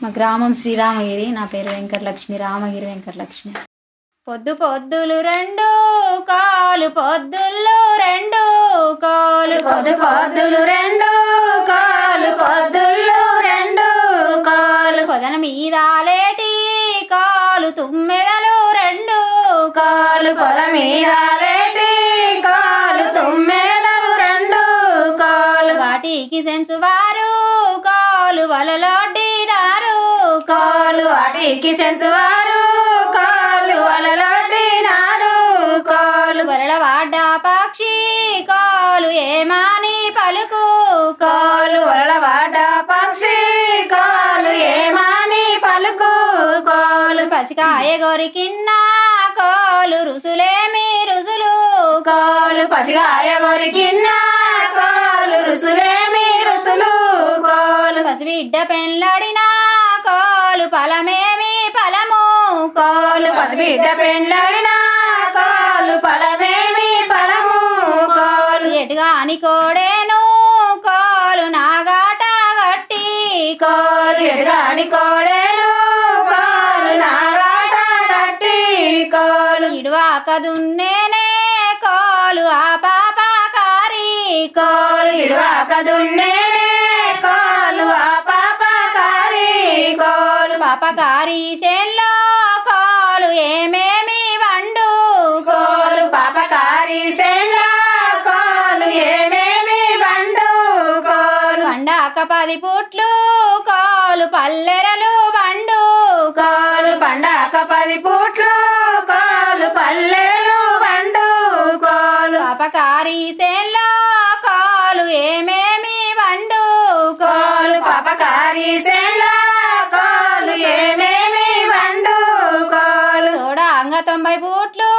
మా గ్రామం శ్రీరామగిరి నా పేరు వెంకటలక్ష్మి రామగిరి వెంకటలక్ష్మి పొద్దు పొద్దులు రెండు కాలు పొద్దులు రెండు కాలు పొద్దు పొద్దులు రెండు కాలు పొద్దులు రెండు కాలు పొదన మీద లేటి కాలు తుమ్మెదలు రెండు కాలు పొల మీద లేటి కాలు తుమ్మెదలు రెండు కాలు వాటికి సెంచువారు కాలు వలలొడ్డినారు కాలు అటికి సెంచువారు కాలు వలలొడ్డినారు కాలు వలల వాడ్డ పక్షి కాలు ఏమాని పలుకు కాలు వలవాడ పక్షి కాలు ఏమాని పలుకు కాలు పసికాయ గొరికిన్న కాలు రుసులేమి రుసులు కాలు పసిగాయ గొరికిన్న కాలు రుసులేమి రుసులు కాలు పసిబిడ్డ పెళ్ళడిన కాలు ఫలమేమి ఫలము కాలు పసిబిడ్డ పెండ్లాడిన కాలు ఫలమేమి ఫలము కాలు ఎటుగాని కోడేను కాలు నాగాట గట్టి కాలు ఎడగాని కోడేను కాలు నాగాట గట్టి కాలు ఇడువాక దున్నేనే కాలు ఆ పాప కారి కాలు ఇడువాక దున్నేనే కాలు ఆ పాప కారి కాలు పాపకారి చేన్లో కాలు ఏమేమి వండు కాలు పాపకారి సేన్లా కాలు ఏమేమి బండు కాలు పండాక పది పుట్లు కాలు పల్లెరలు వండు కాలు పండాక పది పూట్లు కాలు పల్లెలు బండు కాలు పాపకారి చేన్లో కాలు ఏమేమి వండు కాలు పాపకారి సేన్లా కాలు ఏమేమి బండు కాలు తోడాంగ తొంభై పుట్లు